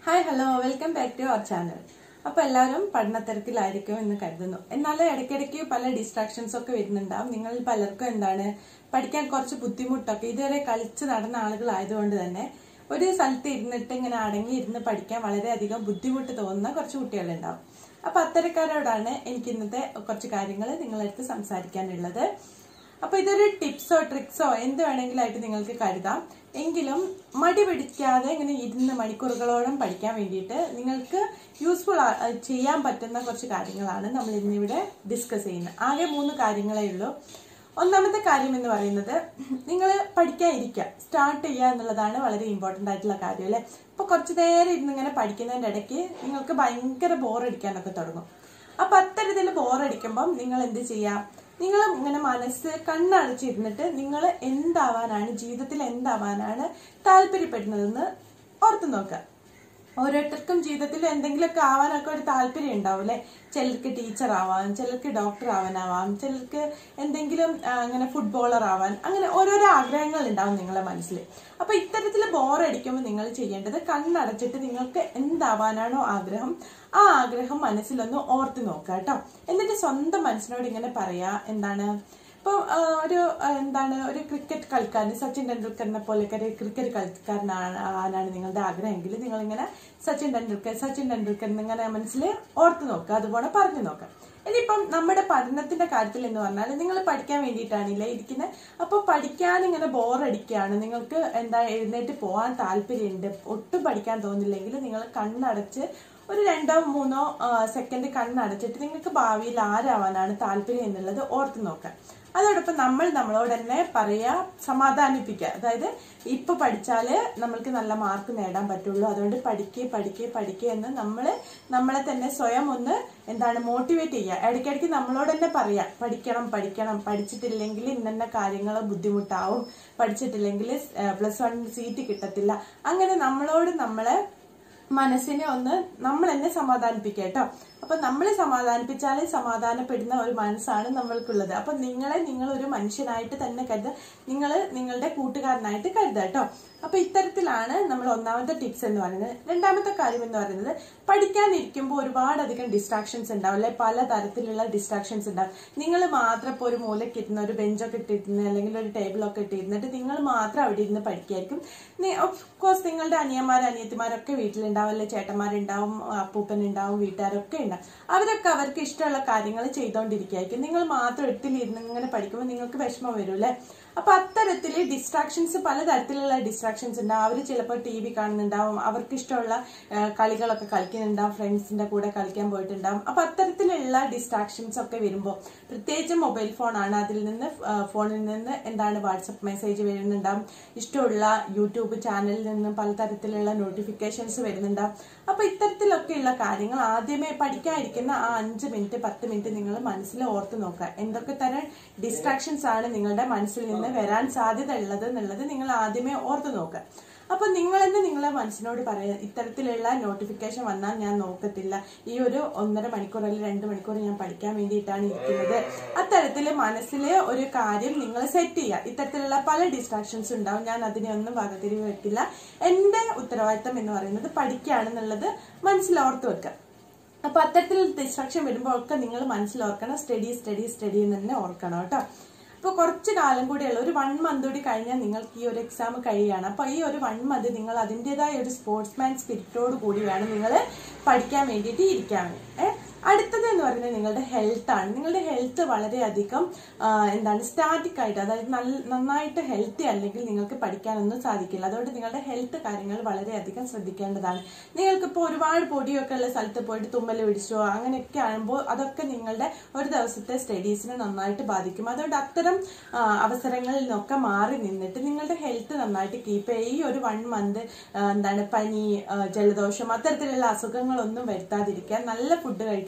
hi hello welcome back to our channel അപ്പൊ എല്ലാവരും പഠനത്തിരക്കിലായിരിക്കും എന്ന് കരുതുന്നു എന്നാലും ഇടയ്ക്കിടയ്ക്ക് പല ഡിസ്ട്രാക്ഷൻസ് ഒക്കെ വരുന്നുണ്ടാവും നിങ്ങൾ പലർക്കും എന്താണ് പഠിക്കാൻ കുറച്ച് ബുദ്ധിമുട്ടൊക്കെ ഇതുവരെ കളിച്ച് നടന്ന ആളുകളായതുകൊണ്ട് തന്നെ ഒരു സ്ഥലത്ത് ഇരുന്നിട്ട് ഇങ്ങനെ അടങ്ങി ഇരുന്ന് പഠിക്കാൻ വളരെയധികം ബുദ്ധിമുട്ട് തോന്നുന്ന കുറച്ച് കുട്ടികളുണ്ടാവും അപ്പൊ അത്തരക്കാരോടാണ് എനിക്ക് ഇന്നത്തെ കുറച്ച് കാര്യങ്ങൾ നിങ്ങളടുത്ത് സംസാരിക്കാനുള്ളത് അപ്പൊ ഇതൊരു ടിപ്സോ ട്രിക്സോ എന്ത് വേണമെങ്കിലായിട്ട് നിങ്ങൾക്ക് കരുതാം എങ്കിലും മടി പിടിക്കാതെ ഇങ്ങനെ ഇരുന്ന് മണിക്കൂറുകളോളം പഠിക്കാൻ വേണ്ടിയിട്ട് നിങ്ങൾക്ക് യൂസ്ഫുൾ ചെയ്യാൻ പറ്റുന്ന കുറച്ച് കാര്യങ്ങളാണ് നമ്മൾ ഇന്നിവിടെ ഡിസ്കസ് ചെയ്യുന്നത് ആകെ മൂന്ന് കാര്യങ്ങളേ ഉള്ളൂ ഒന്നാമത്തെ കാര്യം എന്ന് പറയുന്നത് നിങ്ങൾ പഠിക്കാൻ ഇരിക്കുക സ്റ്റാർട്ട് ചെയ്യുക എന്നുള്ളതാണ് വളരെ ഇമ്പോർട്ടൻ്റ് ആയിട്ടുള്ള കാര്യം അല്ലേ ഇപ്പൊ കുറച്ചു നേരം ഇരുന്ന് ഇങ്ങനെ പഠിക്കുന്നതിന്റെ ഇടയ്ക്ക് നിങ്ങൾക്ക് ഭയങ്കര ബോറടിക്കാനൊക്കെ തുടങ്ങും അപ്പൊ അത്തരത്തിൽ ബോറടിക്കുമ്പം നിങ്ങൾ എന്ത് ചെയ്യാം നിങ്ങൾ ഇങ്ങനെ മനസ്സ് കണ്ണടച്ചിരുന്നിട്ട് നിങ്ങൾ എന്താവാനാണ് ജീവിതത്തിൽ എന്താവാനാണ് താല്പര്യപ്പെടുന്നതെന്ന് ഓർത്തു നോക്കുക ഓരോരുത്തർക്കും ജീവിതത്തിൽ എന്തെങ്കിലുമൊക്കെ ആവാനൊക്കെ ഒരു താല്പര്യം ഉണ്ടാവും അല്ലെ ചിലർക്ക് ടീച്ചർ ആവാം ചിലർക്ക് ഡോക്ടർ ആവാനാവാം ചിലർക്ക് എന്തെങ്കിലും ആ, അങ്ങനെ ഫുട്ബോളർ ആവാൻ അങ്ങനെ ഓരോരോ ആഗ്രഹങ്ങൾ ഉണ്ടാവും നിങ്ങളെ മനസ്സിൽ അപ്പൊ ഇത്തരത്തിൽ ബോറടിക്കുമ്പോൾ നിങ്ങൾ ചെയ്യേണ്ടത് കണ്ണടച്ചിട്ട് നിങ്ങൾക്ക് എന്താവാനാണോ ആഗ്രഹം ആ ആഗ്രഹം മനസ്സിലൊന്ന് ഓർത്ത് നോക്കുക കേട്ടോ എന്നിട്ട് സ്വന്തം മനസ്സിനോട് ഇങ്ങനെ പറയാ എന്താണ് ഇപ്പൊ ആ, ഒരു ആ, എന്താണ് ഒരു ക്രിക്കറ്റ് കളിക്കാരൻ സച്ചിൻ ടെണ്ടുൽക്കറിനെ പോലെയൊക്കെ ഒരു ക്രിക്കറ്റ് കളിക്കാരനാണ് ആവാനാണ് നിങ്ങളുടെ ആഗ്രഹമെങ്കിൽ നിങ്ങൾ ഇങ്ങനെ സച്ചിൻ ടെണ്ടുൽക്കർ സച്ചിൻ ടെണ്ടുൽക്കർ എന്നിങ്ങനെ മനസ്സിൽ ഓർത്ത് നോക്കുക അതുപോലെ പറഞ്ഞു നോക്കുക ഇനിയിപ്പം നമ്മുടെ പഠനത്തിന്റെ കാര്യത്തിൽ എന്ന് പറഞ്ഞാൽ നിങ്ങൾ പഠിക്കാൻ വേണ്ടിയിട്ടാണില്ലേ ഇരിക്കുന്നത് അപ്പോൾ പഠിക്കാൻ ഇങ്ങനെ ബോറടിക്കുകയാണ് നിങ്ങൾക്ക് എന്താ എഴുന്നേറ്റ് പോകാൻ താല്പര്യമുണ്ട് ഒട്ടും പഠിക്കാൻ തോന്നില്ലെങ്കിൽ നിങ്ങൾ കണ്ണടച്ച് ഒരു രണ്ടോ മൂന്നോ സെക്കൻഡ് കണ്ണടച്ചിട്ട് നിങ്ങൾക്ക് ഭാവിയിൽ ആരാവാനാണ് താല്പര്യം എന്നുള്ളത് ഓർത്ത് നോക്കാം അതോടൊപ്പം നമ്മൾ നമ്മളോട് തന്നെ പറയാ സമാധാനിപ്പിക്കുക അതായത് ഇപ്പൊ പഠിച്ചാല് നമ്മൾക്ക് നല്ല മാർക്ക് നേടാൻ പറ്റുള്ളൂ അതുകൊണ്ട് പഠിക്കുക പഠിക്കുക പഠിക്കുക എന്ന് നമ്മൾ നമ്മളെ തന്നെ സ്വയം ഒന്ന് എന്താണ് മോട്ടിവേറ്റ് ചെയ്യുക ഇടയ്ക്കിടയ്ക്ക് നമ്മളോട് തന്നെ പറയാ പഠിക്കണം പഠിക്കണം പഠിച്ചിട്ടില്ലെങ്കിൽ ഇന്ന കാര്യങ്ങൾ ബുദ്ധിമുട്ടാവും പഠിച്ചിട്ടില്ലെങ്കിൽ പ്ലസ് വൺ സീറ്റ് കിട്ടത്തില്ല അങ്ങനെ നമ്മളോട് നമ്മളെ മനസ്സിനെ ഒന്ന് നമ്മൾ തന്നെ സമാധാനിപ്പിക്കുക കേട്ടോ അപ്പൊ നമ്മൾ സമാധാനിപ്പിച്ചാലേ സമാധാനപ്പെടുന്ന ഒരു മനസ്സാണ് നമ്മൾക്കുള്ളത് അപ്പൊ നിങ്ങളെ നിങ്ങൾ ഒരു മനുഷ്യനായിട്ട് തന്നെ കരുതുക നിങ്ങൾ നിങ്ങളുടെ കൂട്ടുകാരനായിട്ട് കരുതുക കേട്ടോ അപ്പൊ ഇത്തരത്തിലാണ് നമ്മൾ ഒന്നാമത്തെ ടിപ്സ് എന്ന് പറയുന്നത് രണ്ടാമത്തെ കാര്യം എന്ന് പറയുന്നത് പഠിക്കാനിരിക്കുമ്പോൾ ഒരുപാടധികം ഡിസ്ട്രാക്ഷൻസ് ഉണ്ടാവും അല്ലെ പല തരത്തിലുള്ള ഡിസ്ട്രാക്ഷൻസ് ഉണ്ടാവും നിങ്ങൾ മാത്രം ഇപ്പോൾ ഒരു മൂലയ്ക്ക് ഇരുന്ന് ഒരു ബെഞ്ചൊക്കെ ഇട്ടിരുന്ന് അല്ലെങ്കിൽ ഒരു ടേബിളൊക്കെ ഇട്ടിരുന്നിട്ട് നിങ്ങൾ മാത്രം അവിടെ ഇരുന്ന് പഠിക്കായിരിക്കും ഓഫ് കോഴ്സ് നിങ്ങളുടെ അനിയന്മാർ അനിയത്തിമാരൊക്കെ വീട്ടിലുണ്ടാവും അല്ലെ ചേട്ടന്മാരുണ്ടാവും അപ്പൂപ്പൻ ഉണ്ടാവും വീട്ടുകാരൊക്കെ ഉണ്ടാവും അവരൊക്കെ അവർക്ക് ഇഷ്ടമുള്ള കാര്യങ്ങൾ ചെയ്തുകൊണ്ടിരിക്കുകയായിരിക്കും നിങ്ങൾ മാത്രം എടുത്തിലിരുന്ന് ഇങ്ങനെ പഠിക്കുമ്പോൾ നിങ്ങൾക്ക് വിഷമം വരും അല്ലെ അപ്പൊ അത്തരത്തില് ഡിസ്ട്രാക്ഷൻസ് പലതരത്തിലുള്ള ഡിസ്ട്രാക്ഷൻസ് ഉണ്ടാവും അവർ ചിലപ്പോൾ ടി വി കാണുന്നുണ്ടാവും അവർക്ക് ഇഷ്ടമുള്ള ആ, കളികളൊക്കെ കളിക്കുന്നുണ്ടാവും ഫ്രണ്ട്സിന്റെ കൂടെ കളിക്കാൻ പോയിട്ടുണ്ടാവും അപ്പൊ അത്തരത്തിലുള്ള ഡിസ്ട്രാക്ഷൻസ് ഒക്കെ വരുമ്പോൾ പ്രത്യേകിച്ച് മൊബൈൽ ഫോണാണ് അതിൽ നിന്ന് ആ, ഫോണിൽ നിന്ന് എന്താണ് വാട്സപ്പ് മെസ്സേജ് വരുന്നുണ്ടാവും ഇഷ്ടമുള്ള യൂട്യൂബ് ചാനലിൽ നിന്ന് പലതരത്തിലുള്ള നോട്ടിഫിക്കേഷൻസ് വരുന്നുണ്ടാവും അപ്പൊ ഇത്തരത്തിലൊക്കെയുള്ള കാര്യങ്ങൾ ആദ്യമേ പഠിക്കാതിരിക്കുന്ന ആ അഞ്ച് മിനിറ്റ് പത്ത് മിനിറ്റ് നിങ്ങൾ മനസ്സിൽ ഓർത്ത് നോക്കുക എന്തൊക്കെ തരം ഡിസ്ട്രാക്ഷൻസ് ആണ് നിങ്ങളുടെ മനസ്സിൽ നിന്ന് വരാൻ സാധ്യത ഉള്ളത് എന്നുള്ളത് നിങ്ങൾ ആദ്യമേ ഓർത്ത് നോക്കുക അപ്പൊ നിങ്ങൾ തന്നെ നിങ്ങളെ മനസ്സിനോട് പറയാം ഇത്തരത്തിലുള്ള നോട്ടിഫിക്കേഷൻ വന്നാൽ ഞാൻ നോക്കത്തില്ല ഈ ഒരു ഒന്നര മണിക്കൂർ അല്ലെങ്കിൽ രണ്ട് മണിക്കൂർ ഞാൻ പഠിക്കാൻ വേണ്ടിയിട്ടാണ് ഇരിക്കുന്നത് അത്തരത്തിൽ മനസ്സിലെ ഒരു കാര്യം നിങ്ങൾ സെറ്റ് ചെയ്യുക ഇത്തരത്തിലുള്ള പല ഡിസ്ട്രാക്ഷൻസ് ഉണ്ടാവും ഞാൻ അതിനെ ഒന്നും വകതിരിവ് വെക്കില്ല എന്റെ ഉത്തരവാദിത്തം എന്ന് പറയുന്നത് പഠിക്കുകയാണെന്നുള്ളത് മനസ്സിലോർത്ത് വെക്കുക അപ്പൊ അത്തരത്തിൽ ഡിസ്ട്രാക്ഷൻ വരുമ്പോൾ ഒക്കെ നിങ്ങൾ മനസ്സിലോർക്കണം സ്റ്റഡി സ്റ്റഡി സ്റ്റഡി എന്ന് തന്നെ ഓർക്കണം കേട്ടോ അപ്പൊ കുറച്ച് കാലം കൂടിയുള്ള ഒരു വൺ മന്ത് കൂടി കഴിഞ്ഞാൽ നിങ്ങൾക്ക് ഈ ഒരു എക്സാം കഴിയുകയാണ് അപ്പൊ ഈ ഒരു വൺ മന്ത് നിങ്ങൾ അതിൻ്റെതായ ഒരു സ്പോർട്സ്മാൻ സ്പിരിറ്റോട് കൂടി വേണം നിങ്ങൾ പഠിക്കാൻ വേണ്ടിയിട്ട് ഇരിക്കാൻ വേണ്ടി ഏഹ് അടുത്തത് എന്ന് പറയുന്നത് നിങ്ങളുടെ ഹെൽത്ത് ആണ് നിങ്ങളുടെ ഹെൽത്ത് വളരെയധികം ആ, എന്താണ് സ്റ്റാറ്റിക് ആയിട്ട് അതായത് നല്ല നന്നായിട്ട് ഹെൽത്തി അല്ലെങ്കിൽ നിങ്ങൾക്ക് പഠിക്കാനൊന്നും സാധിക്കില്ല അതുകൊണ്ട് നിങ്ങളുടെ ഹെൽത്ത് കാര്യങ്ങൾ വളരെയധികം ശ്രദ്ധിക്കേണ്ടതാണ് നിങ്ങൾക്ക് ഇപ്പോൾ ഒരുപാട് പൊടിയൊക്കെ ഉള്ള സ്ഥലത്ത് പോയിട്ട് തുമ്മൽ പിടിച്ചോ അങ്ങനെയൊക്കെ ആകുമ്പോൾ അതൊക്കെ നിങ്ങളുടെ ഒരു ദിവസത്തെ സ്റ്റഡീസിനെ നന്നായിട്ട് ബാധിക്കും അതുകൊണ്ട് അത്തരം ആ, അവസരങ്ങളിൽ നിന്നൊക്കെ മാറി നിന്നിട്ട് നിങ്ങളുടെ ഹെൽത്ത് നന്നായിട്ട് കീപ്പ് ചെയ്യുക ഈ ഒരു വൺ മന്ത് എന്താണ് പനി ആ, ജലദോഷം അത്തരത്തിലുള്ള അസുഖങ്ങളൊന്നും വരുത്താതിരിക്കുക നല്ല ഫുഡ് കഴിക്കുക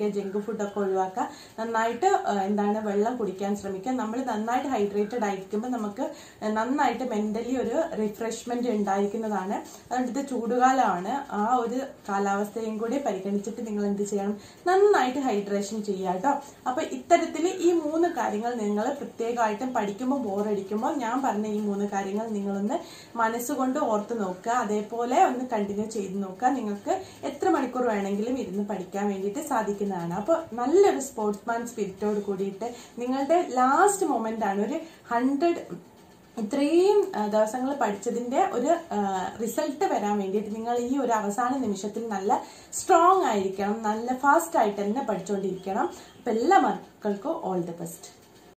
കുറയ്ക്കുക ജങ്ക് ഫുഡൊക്കെ ഒഴിവാക്കുക നന്നായിട്ട് ആ, എന്താണ് വെള്ളം കുടിക്കാൻ ശ്രമിക്കുക നമ്മൾ നന്നായിട്ട് ഹൈഡ്രേറ്റഡ് ആയിരിക്കുമ്പോൾ നമുക്ക് നന്നായിട്ട് മെന്റലി ഒരു റിഫ്രഷ്മെന്റ് ഉണ്ടായിരിക്കുന്നതാണ് അതുകൊണ്ട് ഇത് ചൂടുകാലമാണ് ആ ഒരു കാലാവസ്ഥയും കൂടി പരിഗണിച്ചിട്ട് നിങ്ങൾ എന്ത് ചെയ്യണം നന്നായിട്ട് ഹൈഡ്രേഷൻ ചെയ്യുക കേട്ടോ അപ്പൊ ഇത്തരത്തിൽ ഈ മൂന്ന് കാര്യങ്ങൾ നിങ്ങൾ പ്രത്യേകമായിട്ടും പഠിക്കുമ്പോൾ ബോറടിക്കുമ്പോൾ ഞാൻ പറഞ്ഞ ഈ മൂന്ന് കാര്യങ്ങൾ നിങ്ങളൊന്ന് മനസ്സുകൊണ്ട് ഓർത്ത് നോക്കുക അതേപോലെ ഒന്ന് കണ്ടിന്യൂ ചെയ്ത് നോക്കുക നിങ്ങൾക്ക് എത്ര മണിക്കൂർ വേണമെങ്കിലും ഇരുന്ന് പഠിക്കാൻ വേണ്ടിയിട്ട് സാധിക്കുന്നതാണ് അപ്പോൾ നല്ലൊരു സ്പോർട്സ്മാൻ സ്പിരിറ്റോട് കൂടിയിട്ട് നിങ്ങളുടെ ലാസ്റ്റ് മൊമെന്റ് ആണ് ഒരു ഹൺഡ്രഡ് ഇത്രയും ദിവസങ്ങൾ പഠിച്ചതിന്റെ ഒരു റിസൾട്ട് വരാൻ വേണ്ടിയിട്ട് നിങ്ങൾ ഈ ഒരു അവസാന നിമിഷത്തിൽ നല്ല സ്ട്രോങ് ആയിരിക്കണം നല്ല ഫാസ്റ്റ് ആയിട്ട് തന്നെ പഠിച്ചുകൊണ്ടിരിക്കണം അപ്പം എല്ലാ മക്കൾക്കും ഓൾ ദി ബെസ്റ്റ്